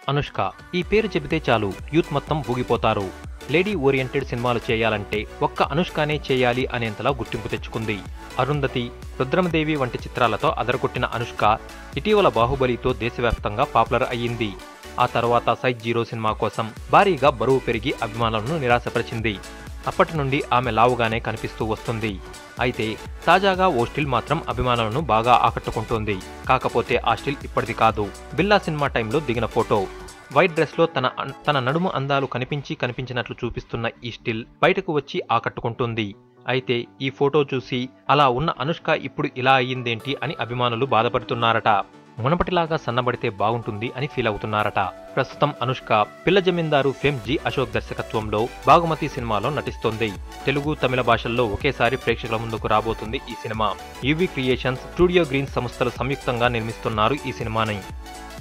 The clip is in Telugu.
అనుష్క ఈ పేరు చెబితే చాలు యూత్ మొత్తం ఊగిపోతారు లేడీ ఓరియంటెడ్ సినిమాలు చేయాలంటే ఒక్క అనుష్కనే చేయాలి అనేంతలా గుర్తింపు తెచ్చుకుంది అరుంధతి రుద్రమదేవి వంటి చిత్రాలతో అదరగొట్టిన అనుష్క ఇటీవల బాహుబలితో దేశవ్యాప్తంగా పాపులర్ అయ్యింది ఆ తర్వాత సైజ్ జీరో సినిమా కోసం భారీగా బరువు పెరిగి అభిమానులను నిరాశపరిచింది అప్పటి నుండి ఆమె లావుగానే కనిపిస్తూ వస్తుంది అయితే తాజాగా ఓ స్టిల్ మాత్రం అభిమానులను బాగా ఆకట్టుకుంటోంది కాకపోతే ఆ స్టిల్ ఇప్పటిది కాదు బిల్లా సినిమా టైంలో దిగిన ఫోటో వైట్ డ్రెస్లో తన అన్- తన నడుము అందాలు కనిపించి కనిపించినట్లు చూపిస్తున్న ఈ స్టిల్ బయటకు వచ్చి ఆకట్టుకుంటుంది అయితే ఈ ఫోటో చూసి అలా ఉన్న అనుష్క ఇప్పుడు ఇలా అయ్యిందేంటి అని అభిమానులు బాధపడుతున్నారట మునపటిలాగా సన్నబడితే బాగుంటుంది అని ఫీల్ అవుతున్నారట ప్రస్తుతం అనుష్క పిల్ల జమీందారు ఫేమ్ జి అశోక్ దర్శకత్వంలో బాగుమతి సినిమాలో నటిస్తోంది తెలుగు తమిళ భాషల్లో ఒకేసారి ప్రేక్షకుల ముందుకు రాబోతుంది ఈ సినిమా యూవీ క్రియేషన్స్ స్టూడియో గ్రీన్ సంస్థలు సంయుక్తంగా నిర్మిస్తున్నారు ఈ సినిమాని